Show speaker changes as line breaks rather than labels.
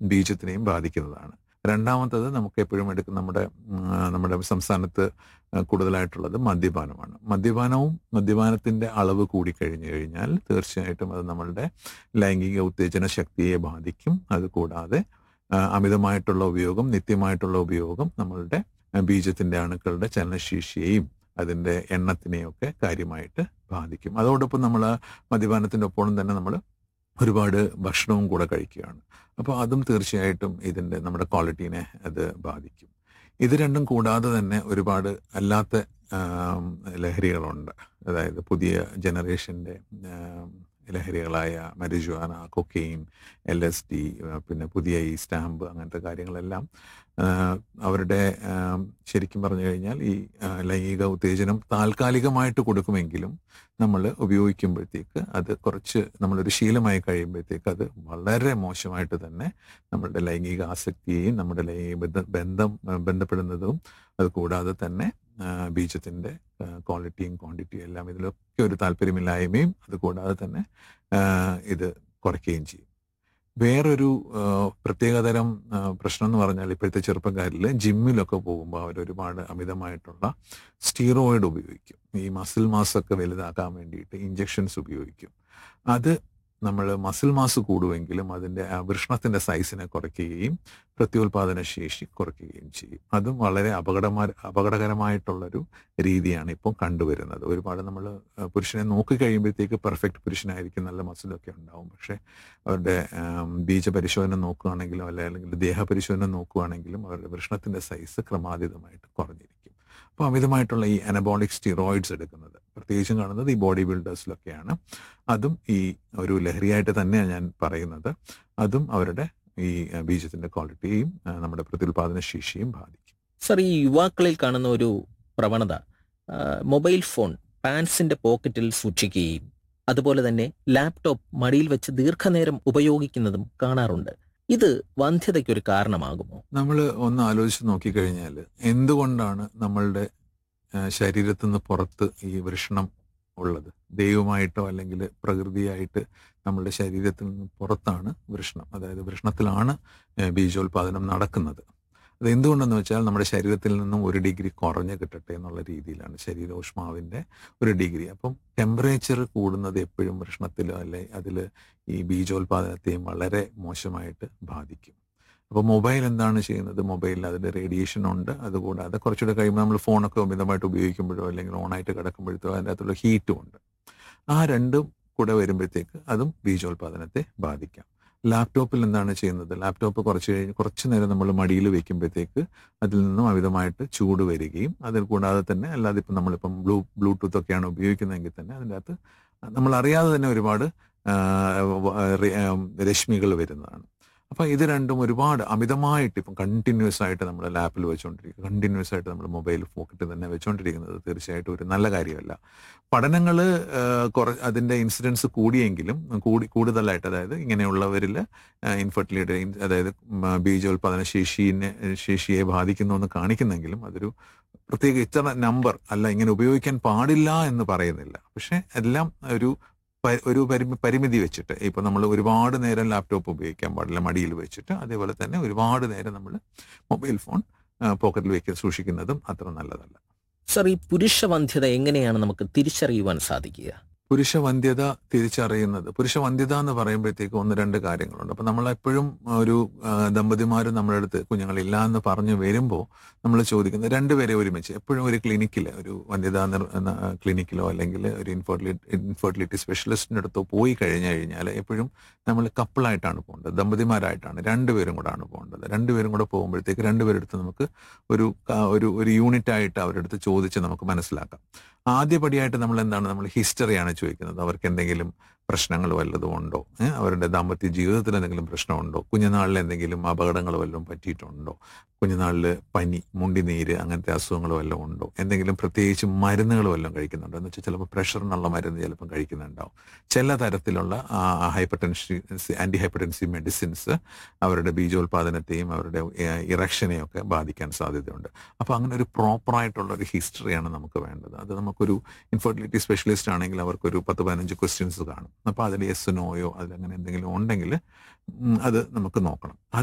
ബീജത്തിനെയും ബാധിക്കുന്നതാണ് രണ്ടാമത്തത് നമുക്ക് എപ്പോഴും എടുക്കുന്ന നമ്മുടെ ഉം, നമ്മുടെ സംസ്ഥാനത്ത് കൂടുതലായിട്ടുള്ളത് മദ്യപാനമാണ് മദ്യപാനവും മദ്യപാനത്തിന്റെ അളവ് കൂടിക്കഴിഞ്ഞു കഴിഞ്ഞാൽ തീർച്ചയായിട്ടും അത് നമ്മളുടെ ലൈംഗിക ഉത്തേജന ശക്തിയെ ബാധിക്കും അത് കൂടാതെ ആ, അമിതമായിട്ടുള്ള ഉപയോഗം നിത്യമായിട്ടുള്ള ഉപയോഗം നമ്മളുടെ ആ, ബീജത്തിന്റെ അണുക്കളുടെ ചലനശേഷിയെയും അതിന്റെ എണ്ണത്തിനെയൊക്കെ കാര്യമായിട്ട് ബാധിക്കും അതോടൊപ്പം നമ്മൾ മദ്യപാനത്തിന്റെ ഒപ്പം തന്നെ നമ്മൾ ഒരുപാട് ഭക്ഷണവും കൂടെ കഴിക്കുകയാണ് അപ്പോൾ അതും തീർച്ചയായിട്ടും ഇതിന്റെ നമ്മുടെ ക്വാളിറ്റീനെ അത് ബാധിക്കും ഇത് രണ്ടും കൂടാതെ തന്നെ ഒരുപാട് അല്ലാത്ത ആം, ലഹരികളുണ്ട് അതായത് പുതിയ ജനറേഷന്റെ ആം, ലഹരികളായ marijuana cocaine L S D പിന്നെ പുതിയ ഈ സ്റ്റാമ്പ് അങ്ങനത്തെ കാര്യങ്ങളെല്ലാം ആ, അവരുടെ ആം, ശരിക്കും പറഞ്ഞു കഴിഞ്ഞാൽ ഈ ആ, ലൈംഗിക ഉത്തേജനം താൽക്കാലികമായിട്ട് കൊടുക്കുമെങ്കിലും നമ്മൾ ഉപയോഗിക്കുമ്പോഴത്തേക്ക് അത് കുറച്ച് നമ്മളൊരു ശീലമായി കഴിയുമ്പോഴത്തേക്ക് അത് വളരെ മോശമായിട്ട് തന്നെ നമ്മളുടെ ലൈംഗിക ആസക്തിയെയും നമ്മുടെ ലൈംഗിക ബന്ധ- ബന്ധം ആ, ബന്ധപ്പെടുന്നതും അത് കൂടാതെ തന്നെ ആ, ബീജത്തിന്റെ ക്വാളിറ്റിയും ക്വാണ്ടിറ്റിയും എല്ലാം ഇതിലൊക്കെ ഒരു താല്പര്യമില്ലായ്മയും അത് കൂടാതെ തന്നെ ആ, ഇത് കുറയ്ക്കുകയും ചെയ്യും വേറൊരു ആ, പ്രത്യേകതരം ആ, പ്രശ്നം എന്ന് പറഞ്ഞാൽ ഇപ്പോഴത്തെ ചെറുപ്പക്കാരിൽ ജിമ്മിലൊക്കെ പോകുമ്പോൾ അവർ ഒരുപാട് അമിതമായിട്ടുള്ള സ്റ്റീറോയിഡ് ഉപയോഗിക്കും ഈ മസിൽ മാസ് ഒക്കെ വലുതാക്കാൻ വേണ്ടിയിട്ട് ഇഞ്ചെക്ഷൻസ് ഉപയോഗിക്കും അത് നമ്മൾ മസിൽ മാസ് കൂടുമെങ്കിലും അതിൻ്റെ ആ വൃഷ്ണത്തിൻ്റെ സൈസിനെ കുറയ്ക്കുകയും പ്രത്യുൽപാദന ശേഷി കുറയ്ക്കുകയും ചെയ്യും അതും വളരെ അപകടമാ അപകടകരമായിട്ടുള്ളൊരു രീതിയാണ് ഇപ്പോൾ കണ്ടുവരുന്നത് ഒരുപാട് നമ്മൾ പുരുഷനെ നോക്കി കഴിയുമ്പോഴത്തേക്ക് പെർഫെക്റ്റ് പുരുഷനായിരിക്കും നല്ല മസിലൊക്കെ ഉണ്ടാവും പക്ഷേ അവരുടെ ആം, ബീജപരിശോധന നോക്കുകയാണെങ്കിലും അല്ലെ അല്ലെങ്കിൽ ദേഹപരിശോധന നോക്കുകയാണെങ്കിലും അവരുടെ വൃഷ്ണത്തിന്റെ സൈസ് ക്രമാതീതമായിട്ട് കുറഞ്ഞിരിക്കും അപ്പോൾ അമിതമായിട്ടുള്ള ഈ അനബോളിക് സ്റ്റിറോയിഡ്സ് എടുക്കുന്നത് പ്രത്യേകിച്ചും കാണുന്നത് ഈ ബോഡി ബിൽഡേഴ്സിലൊക്കെയാണ് അതും ഈ ഒരു ലഹരിയായിട്ട് തന്നെയാണ് ഞാൻ പറയുന്നത് അതും അവരുടെ ഈ ആ, ബീജത്തിന്റെ ക്വാളിറ്റിയും ആ, നമ്മുടെ പ്രത്യുൽപാദന ശേഷിയും ബാധിക്കും
സർ ഈ യുവാക്കളിൽ കാണുന്ന ഒരു പ്രവണത ആ, മൊബൈൽ ഫോൺ പാൻസിന്റെ പോക്കറ്റിൽ സൂക്ഷിക്കുകയും അതുപോലെ തന്നെ ലാപ്ടോപ്പ് മടിയിൽ വെച്ച് ദീർഘനേരം ഉപയോഗിക്കുന്നതും കാണാറുണ്ട് ഇത് വന്ധ്യതയ്ക്ക് ഒരു കാരണമാകുമോ
നമ്മൾ ഒന്ന് ആലോചിച്ച് നോക്കിക്കഴിഞ്ഞാൽ എന്തുകൊണ്ടാണ് നമ്മളുടെ ആ, ശരീരത്തിൽ നിന്ന് പുറത്ത് ഈ വൃഷണം ഉള്ളത് ദൈവമായിട്ടോ അല്ലെങ്കിൽ പ്രകൃതിയായിട്ട് നമ്മളുടെ ശരീരത്തിൽ നിന്ന് പുറത്താണ് വൃഷണം അതായത് വൃഷണത്തിലാണ് ആ, ബീജോത്പാദനം നടക്കുന്നത് അത് എന്തുകൊണ്ടെന്ന് വെച്ചാൽ നമ്മുടെ ശരീരത്തിൽ നിന്നും ഒരു ഡിഗ്രി കുറഞ്ഞ് കിട്ടട്ടെ എന്നുള്ള രീതിയിലാണ് ശരീരോഷ്മാവിന്റെ ഒരു ഡിഗ്രി അപ്പം ടെമ്പറേച്ചർ കൂടുന്നത് എപ്പോഴും വൃഷണത്തിലോ അല്ലെ അതിൽ ഈ ബീജോത്പാദനത്തെയും വളരെ മോശമായിട്ട് ബാധിക്കും അപ്പോൾ മൊബൈൽ എന്താണ് ചെയ്യുന്നത് മൊബൈലിൽ അതിന്റെ റേഡിയേഷൻ ഉണ്ട് അതുകൂടാതെ കുറച്ചുകൂടെ കഴിയുമ്പോൾ നമ്മൾ ഫോണൊക്കെ അമിതമായിട്ട് ഉപയോഗിക്കുമ്പോഴോ അല്ലെങ്കിൽ ഓണായിട്ട് കിടക്കുമ്പോഴത്തോ അതിൻ്റെ അകത്തുള്ള ഹീറ്റും ഉണ്ട് ആ രണ്ടും കൂടെ വരുമ്പോഴത്തേക്ക് അതും ബീജോത്പാദനത്തെ ബാധിക്കാം ലാപ്ടോപ്പിൽ എന്താണ് ചെയ്യുന്നത് ലാപ്ടോപ്പ് കുറച്ച് കഴിഞ്ഞ് കുറച്ച് നേരം നമ്മൾ മടിയിൽ വെക്കുമ്പോഴത്തേക്ക് അതിൽ നിന്നും അമിതമായിട്ട് ചൂട് വരികയും അതിൽ കൂടാതെ തന്നെ അല്ലാതെ ഇപ്പം നമ്മളിപ്പം ബ്ലൂ ബ്ലൂടൂത്ത് ഒക്കെയാണ് ഉപയോഗിക്കുന്നതെങ്കിൽ തന്നെ അതിൻ്റെ അകത്ത് നമ്മൾ അറിയാതെ തന്നെ ഒരുപാട് ആ, വ- റി- ആ, രശ്മികൾ വരുന്നതാണ് അപ്പം ഇത് രണ്ടും ഒരുപാട് അമിതമായിട്ട് ഇപ്പം കണ്ടിന്യൂസ് ആയിട്ട് നമ്മൾ ലാപ്പിൽ വെച്ചുകൊണ്ടിരിക്കുക കണ്ടിന്യൂസ് ആയിട്ട് നമ്മൾ മൊബൈൽ പോക്കറ്റിൽ തന്നെ വെച്ചുകൊണ്ടിരിക്കുന്നത് തീർച്ചയായിട്ടും ഒരു നല്ല കാര്യമല്ല പഠനങ്ങൾ കുറ അതിൻ്റെ ഇൻസിഡൻസ് കൂടിയെങ്കിലും കൂടി കൂടുതലായിട്ട് അതായത് ഇങ്ങനെയുള്ളവരിൽ ഇൻഫെർട്ടിലിറ്റി അതായത് ഉം, ബീജോത്പാദന ശേഷിനെ ശേഷിയെ ബാധിക്കുന്നു എന്ന് കാണിക്കുന്നെങ്കിലും അതൊരു പ്രത്യേക ഇത്ര നമ്പർ അല്ല ഇങ്ങനെ ഉപയോഗിക്കാൻ പാടില്ല എന്ന് പറയുന്നില്ല പക്ഷെ എല്ലാം ഒരു പ- ഒരു പരിമി പരിമിതി വെച്ചിട്ട് ഇപ്പൊ നമ്മൾ ഒരുപാട് നേരം ലാപ്ടോപ്പ് ഉപയോഗിക്കാൻ പാടില്ല മടിയിൽ വെച്ചിട്ട് അതേപോലെ തന്നെ ഒരുപാട് നേരം നമ്മൾ മൊബൈൽ ഫോൺ പോക്കറ്റിൽ വെക്കാൻ സൂക്ഷിക്കുന്നതും അത്ര നല്ലതല്ല
സർ ഈ പുരുഷ വന്ധ്യത എങ്ങനെയാണ് നമുക്ക് തിരിച്ചറിയുവാൻ സാധിക്കുക
പുരുഷ വന്ധ്യത തിരിച്ചറിയുന്നത് പുരുഷ വന്ധ്യത എന്ന് പറയുമ്പോഴത്തേക്ക് ഒന്ന് രണ്ട് കാര്യങ്ങളുണ്ട് അപ്പൊ നമ്മളെപ്പോഴും ഒരു ദമ്പതിമാർ നമ്മുടെ അടുത്ത് കുഞ്ഞുങ്ങളില്ല എന്ന് പറഞ്ഞു വരുമ്പോൾ നമ്മൾ ചോദിക്കുന്നത് രണ്ടുപേരെ ഒരുമിച്ച് എപ്പോഴും ഒരു ക്ലിനിക്കിൽ ഒരു വന്ധ്യതാ നിർ- എന്ന ക്ലിനിക്കിലോ അല്ലെങ്കിൽ ഒരു ഇൻഫെർട്ടിലിറ്റി ഇൻഫെർട്ടിലിറ്റി സ്പെഷ്യലിസ്റ്റിൻ്റെ അടുത്തോ പോയി കഴിഞ്ഞു കഴിഞ്ഞാൽ എപ്പോഴും നമ്മൾ കപ്പിളായിട്ടാണ് പോകേണ്ടത് ദമ്പതിമാരായിട്ടാണ് രണ്ടുപേരും കൂടെ ആണ് പോകേണ്ടത് രണ്ടുപേരും കൂടെ പോകുമ്പോഴത്തേക്ക് രണ്ടുപേരുടെ അടുത്ത് നമുക്ക് ഒരു ക- ഒരു ഒരു യൂണിറ്റ് ആയിട്ട് അവരുടെ അടുത്ത് ചോദിച്ച് നമുക്ക് മനസ്സിലാക്കാം ആദ്യപടിയായിട്ട് നമ്മൾ എന്താണ് നമ്മൾ ഹിസ്റ്ററിയാണ് ചോദിക്കുന്നത് അവർക്ക് എന്തെങ്കിലും പ്രശ്നങ്ങൾ വല്ലതും ഉണ്ടോ ഏ? അവരുടെ ദാമ്പത്യ ജീവിതത്തിൽ എന്തെങ്കിലും പ്രശ്നമുണ്ടോ കുഞ്ഞുനാളിൽ എന്തെങ്കിലും അപകടങ്ങൾ വല്ലതും പറ്റിയിട്ടുണ്ടോ കുഞ്ഞുനാളിൽ പനി മുണ്ടിനീര് അങ്ങനത്തെ അസുഖങ്ങൾ വല്ലതും ഉണ്ടോ എന്തെങ്കിലും പ്രത്യേകിച്ച് മരുന്നുകൾ വല്ലതും കഴിക്കുന്നുണ്ടോ എന്ന് വെച്ചാൽ ചിലപ്പോൾ പ്രഷറിനുള്ള മരുന്ന് ചിലപ്പം കഴിക്കുന്നുണ്ടാവും ചില തരത്തിലുള്ള hypertensive anti hypertensive medicines അവരുടെ ബീജോത്പാദനത്തെയും അവരുടെ ഇറക്ഷനെയും ഒക്കെ ബാധിക്കാൻ സാധ്യതയുണ്ട് അപ്പോൾ അങ്ങനെ ഒരു പ്രോപ്പറായിട്ടുള്ള ഒരു ഹിസ്റ്ററിയാണ് നമുക്ക് വേണ്ടത് അത് നമുക്കൊരു ഇൻഫെർട്ടിലിറ്റി സ്പെഷ്യലിസ്റ്റ് ആണെങ്കിൽ അവർക്കൊരു പത്ത് പതിനഞ്ച് ക്വസ്റ്റ്യൻസ് കാണും അപ്പോൾ അതിൽ യെസ് നോയോ അതിലങ്ങനെ എന്തെങ്കിലും ഉണ്ടെങ്കിൽ ഉം, അത് നമുക്ക് നോക്കണം